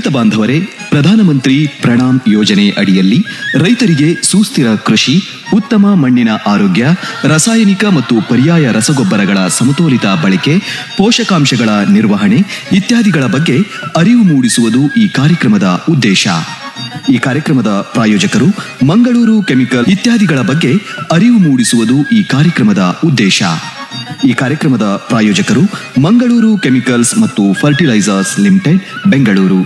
ಬಾಂಧವರೇ ಪ್ರಧಾನಮಂತ್ರಿ ಪ್ರಣಾಮ್ ಯೋಜನೆ ಅಡಿಯಲ್ಲಿ ರೈತರಿಗೆ ಸುಸ್ಥಿರ ಕೃಷಿ ಉತ್ತಮ ಮಣ್ಣಿನ ಆರೋಗ್ಯ ರಾಸಾಯನಿಕ ಮತ್ತು ಪರ್ಯಾಯ ರಸಗೊಬ್ಬರಗಳ ಸಮತೋಲಿತ ಬಳಕೆ ಪೋಷಕಾಂಶಗಳ ನಿರ್ವಹಣೆ ಇತ್ಯಾದಿಗಳ ಬಗ್ಗೆ ಅರಿವು ಮೂಡಿಸುವುದು ಈ ಕಾರ್ಯಕ್ರಮದ ಉದ್ದೇಶ ಈ ಕಾರ್ಯಕ್ರಮದ ಪ್ರಾಯೋಜಕರು ಮಂಗಳೂರು ಕೆಮಿಕಲ್ ಇತ್ಯಾದಿಗಳ ಬಗ್ಗೆ ಅರಿವು ಮೂಡಿಸುವುದು ಈ ಕಾರ್ಯಕ್ರಮದ ಉದ್ದೇಶ ಈ ಕಾರ್ಯಕ್ರಮದ ಪ್ರಾಯೋಜಕರು ಮಂಗಳೂರು ಕೆಮಿಕಲ್ಸ್ ಮತ್ತು ಫರ್ಟಿಲೈಸರ್ಸ್ ಲಿಮಿಟೆಡ್ ಬೆಂಗಳೂರು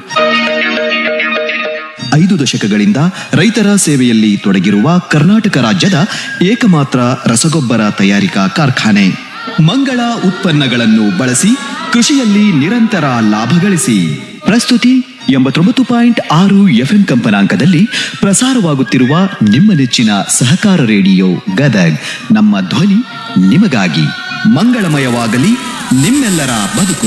ಐದು ದಶಕಗಳಿಂದ ರೈತರ ಸೇವೆಯಲ್ಲಿ ತೊಡಗಿರುವ ಕರ್ನಾಟಕ ರಾಜ್ಯದ ಏಕಮಾತ್ರ ರಸಗೊಬ್ಬರ ತಯಾರಿಕಾ ಕಾರ್ಖಾನೆ ಮಂಗಳ ಉತ್ಪನ್ನಗಳನ್ನು ಬಳಸಿ ಕೃಷಿಯಲ್ಲಿ ನಿರಂತರ ಲಾಭ ಗಳಿಸಿ ಪ್ರಸ್ತುತಿ ಎಂಬತ್ತೊಂಬತ್ತು ಪಾಯಿಂಟ್ ಆರು ಎಫ್ಎಂ ಕಂಪನಾಂಕದಲ್ಲಿ ಪ್ರಸಾರವಾಗುತ್ತಿರುವ ನಿಮ್ಮ ನೆಚ್ಚಿನ ಸಹಕಾರ ರೇಡಿಯೋ ಗದಗ್ ನಮ್ಮ ಧ್ವನಿ ನಿಮಗಾಗಿ ಮಂಗಳಮಯವಾಗಲಿ ನಿಮ್ಮೆಲ್ಲರ ಬದುಕು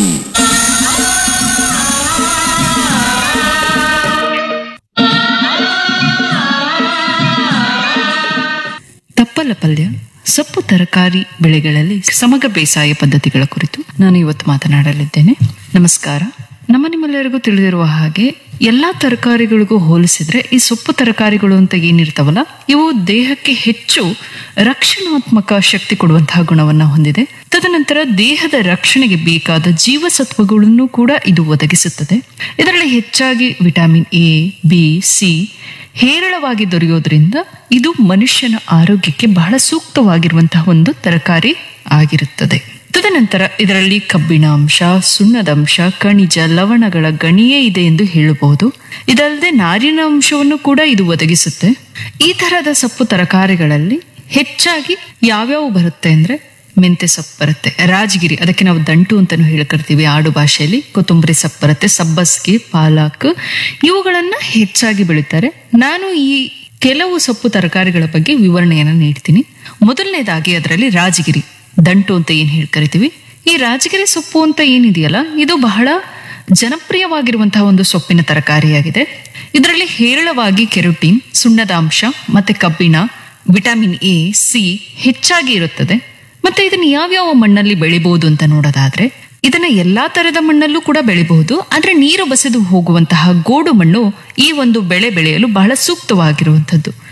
ತಪ್ಪಲ ಪಲ್ಯ ಸೊಪ್ಪು ತರಕಾರಿ ಬೆಳೆಗಳಲ್ಲಿ ಸಮಗ್ರ ಬೇಸಾಯ ಪದ್ಧತಿಗಳ ಕುರಿತು ನಾನು ಇವತ್ತು ಮಾತನಾಡಲಿದ್ದೇನೆ ನಮಸ್ಕಾರ ನಮ್ಮ ನಿಮ್ಮೆಲ್ಲರಿಗೂ ತಿಳಿದಿರುವ ಹಾಗೆ ಎಲ್ಲಾ ತರಕಾರಿಗಳಿಗೂ ಹೋಲಿಸಿದ್ರೆ ಈ ಸೊಪ್ಪು ತರಕಾರಿಗಳು ಅಂತ ಏನಿರ್ತಾವಲ್ಲ ಇವು ದೇಹಕ್ಕೆ ಹೆಚ್ಚು ರಕ್ಷಣಾತ್ಮಕ ಶಕ್ತಿ ಕೊಡುವಂತಹ ಗುಣವನ್ನ ಹೊಂದಿದೆ ತದನಂತರ ದೇಹದ ರಕ್ಷಣೆಗೆ ಬೇಕಾದ ಜೀವಸತ್ವಗಳನ್ನು ಕೂಡ ಇದು ಒದಗಿಸುತ್ತದೆ ಇದರಲ್ಲಿ ಹೆಚ್ಚಾಗಿ ವಿಟಮಿನ್ ಎ ಬಿ ಸಿ ಹೇರಳವಾಗಿ ದೊರೆಯೋದ್ರಿಂದ ಇದು ಮನುಷ್ಯನ ಆರೋಗ್ಯಕ್ಕೆ ಬಹಳ ಸೂಕ್ತವಾಗಿರುವಂತಹ ಒಂದು ತರಕಾರಿ ಆಗಿರುತ್ತದೆ ತದನಂತರ ಇದರಲ್ಲಿ ಕಬ್ಬಿಣ ಅಂಶ ಸುಣ್ಣದ ಅಂಶ ಖನಿಜ ಲವಣಗಳ ಗಣಿಯೇ ಇದೆ ಎಂದು ಹೇಳಬಹುದು ಇದಲ್ಲದೆ ನಾರಿನ ಅಂಶವನ್ನು ಕೂಡ ಇದು ಒದಗಿಸುತ್ತೆ ಈ ತರಹದ ಸೊಪ್ಪು ತರಕಾರಿಗಳಲ್ಲಿ ಹೆಚ್ಚಾಗಿ ಯಾವ್ಯಾವ ಬರುತ್ತೆ ಅಂದ್ರೆ ಮೆಂತೆ ಸೊಪ್ಪು ಬರುತ್ತೆ ರಾಜಗಿರಿ ಅದಕ್ಕೆ ನಾವು ದಂಟು ಅಂತಾನು ಹೇಳ್ಕರ್ತೀವಿ ಆಡು ಭಾಷೆಯಲ್ಲಿ ಕೊತ್ತಂಬರಿ ಸೊಪ್ಪು ಬರುತ್ತೆ ಸಬ್ಬಸ್ಗೆ ಪಾಲಕ್ ಇವುಗಳನ್ನ ಹೆಚ್ಚಾಗಿ ಬೆಳೀತಾರೆ ನಾನು ಈ ಕೆಲವು ಸೊಪ್ಪು ತರಕಾರಿಗಳ ಬಗ್ಗೆ ವಿವರಣೆಯನ್ನು ನೀಡ್ತೀನಿ ಮೊದಲನೇದಾಗಿ ಅದರಲ್ಲಿ ರಾಜಗಿರಿ ದಂಟು ಅಂತ ಏನ್ ಹೇಳ್ಕರಿತೀವಿ ಈ ರಾಜಗಿರಿ ಸೊಪ್ಪು ಅಂತ ಏನಿದೆಯಲ್ಲ ಇದು ಬಹಳ ಜನಪ್ರಿಯವಾಗಿರುವಂತಹ ಒಂದು ಸೊಪ್ಪಿನ ತರಕಾರಿಯಾಗಿದೆ ಇದರಲ್ಲಿ ಹೇರಳವಾಗಿ ಕೆರೋಟಿನ್ ಸುಣ್ಣದ ಅಂಶ ಮತ್ತೆ ಕಬ್ಬಿಣ ವಿಟಮಿನ್ ಎ ಸಿ ಹೆಚ್ಚಾಗಿ ಇರುತ್ತದೆ ಮತ್ತೆ ಇದನ್ನ ಯಾವ್ಯಾವ ಮಣ್ಣಲ್ಲಿ ಬೆಳಿಬಹುದು ಅಂತ ನೋಡೋದಾದ್ರೆ ಇದನ್ನ ಎಲ್ಲಾ ತರದ ಮಣ್ಣಲ್ಲೂ ಕೂಡ ಬೆಳಿಬಹುದು ಆದ್ರೆ ನೀರು ಬಸೆದು ಹೋಗುವಂತಹ ಗೋಡು ಮಣ್ಣು ಈ ಒಂದು ಬೆಳೆ ಬೆಳೆಯಲು ಬಹಳ ಸೂಕ್ತವಾಗಿರುವಂತದ್ದು